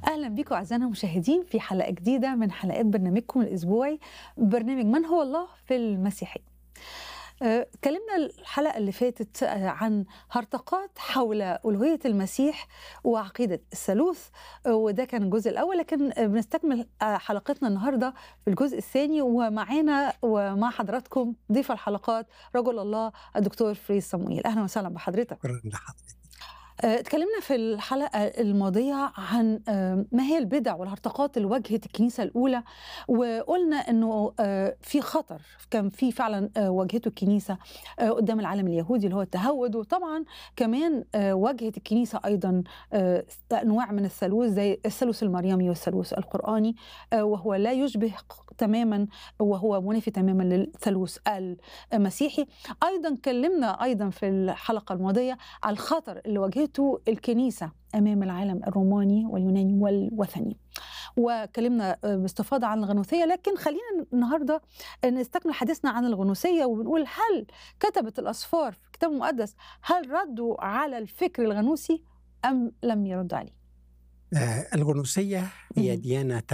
اهلا بكم اعزائنا المشاهدين في حلقه جديده من حلقات برنامجكم الاسبوعي برنامج من هو الله في المسيحيه آه، اتكلمنا الحلقه اللي فاتت آه، عن هرطقات حول الوهيه المسيح وعقيده الثالوث آه، وده كان الجزء الاول لكن آه، بنستكمل آه، حلقتنا النهارده في الجزء الثاني ومعانا ومع حضراتكم ضيف الحلقات رجل الله الدكتور فريز صمويل اهلا وسهلا بحضرتك شكرا لحضرتك آه، اتكلمنا في الحلقة الماضية عن آه، ما هي البدع والهرطقات اللي واجهت الكنيسة الأولى وقلنا أنه آه، في خطر كان في فعلا آه، واجهته الكنيسة آه، قدام العالم اليهودي اللي هو التهود وطبعا كمان آه، واجهت الكنيسة أيضا آه، أنواع من الثالوث زي الثالوث المريمي والثالوث القرآني آه، وهو لا يشبه تماما وهو منافي تماما للثالوث المسيحي أيضا كلمنا أيضا في الحلقة الماضية على الخطر اللي واجهته الكنيسة أمام العالم الروماني واليوناني والوثني وكلمنا باستفاضة عن الغنوثية لكن خلينا النهاردة نستكمل حديثنا عن الغنوثية وبنقول هل كتبت الأسفار في الكتاب المقدس هل ردوا على الفكر الغنوصي أم لم يردوا عليه آه، الغنوصية هي مهم. ديانة